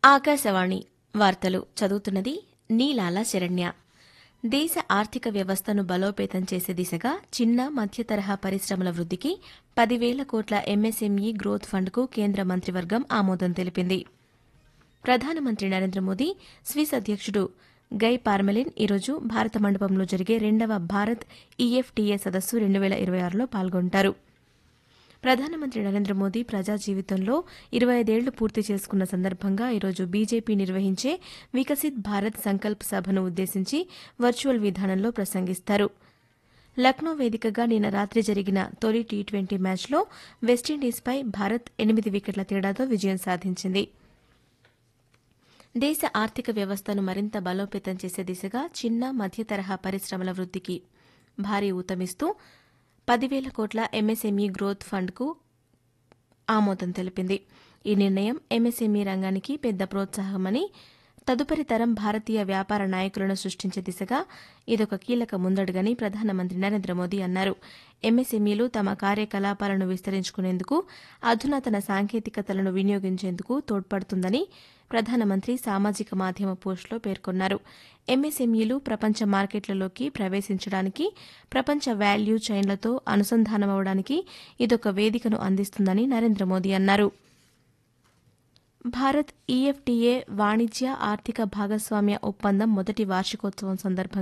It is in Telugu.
ఆకాశవాణి వార్తలు చదువుతున్నది నీలాల శరణ్య దేశ ఆర్థిక వ్యవస్థను బలోపేతం చేసే దిశగా చిన్న మధ్య తరహా పరిశ్రమల వృద్దికి పదివేల కోట్ల ఎంఎస్ఎంఈ గ్రోత్ ఫండ్కు కేంద్ర మంత్రివర్గం ఆమోదం తెలిపింది ప్రధానమంత్రి నరేంద్ర మోదీ స్విస్ అధ్యక్షుడు గై పార్మెలిన్ ఈరోజు భారత మండపంలో జరిగే రెండవ భారత్ ఈఎఫ్టీఏ సదస్సు రెండు వేల ఇరవై ఆరులో పాల్గొంటారు ప్రధానమంత్రి నరేంద్ర మోదీ ప్రజా జీవితంలో ఇరవై ఐదేళ్లు పూర్తి చేసుకున్న సందర్భంగా ఈరోజు బీజేపీ నిర్వహించే వికసిత్ భారత్ సంకల్ప్ సభను ఉద్దేశించి వర్చువల్ విధానంలో ప్రసంగిస్తారు లక్నో వేదికగా నిన్న రాత్రి జరిగిన తొలి టీ ట్వంటీ మ్యాచ్లో వెస్టిండీస్పై భారత్ ఎనిమిది వికెట్ల తేడాతో విజయం సాధించింది దేశ ఆర్థిక వ్యవస్థను మరింత బలోపేతం చేసే దిశగా చిన్న మధ్య తరహా పరిశ్రమల వృద్దికి భారీ ఊతమిస్తూ పదివేల కోట్ల ఎంఎస్ఎంఈ గ్రోత్ ఫండ్కు ఆమోదం తెలిపింది ఈ నిర్ణయం ఎంఎస్ఎంఈ రంగానికి పెద్ద ప్రోత్సాహమని తదుపరి తరం భారతీయ వ్యాపార నాయకులను సృష్టించే దిశగా ఇదొక కీలక ముందడుగని ప్రధానమంత్రి నరేంద్ర మోదీ అన్నారు ఎంఎస్ఎంఈలు తమ కార్యకలాపాలను విస్తరించుకునేందుకు అధునాతన సాంకేతికతలను వినియోగించేందుకు తోడ్పడుతుందని ప్రధానమంత్రి సామాజిక మాధ్యమ పోస్టులో పేర్కొన్నారు ఎంఎస్ఎంఈలు ప్రపంచ మార్కెట్లలోకి ప్రవేశించడానికి ప్రపంచ వాల్యూ చైన్లతో అనుసంధానమవడానికి ఇదొక వేదికను అందిస్తుందని నరేంద్ర మోదీ అన్నారు భారత్ ఈఎఫ్టీఏ వాణిజ్య ఆర్థిక భాగస్వామ్య ఒప్పందం మొదటి వార్షికోత్సవం సందర్భంగా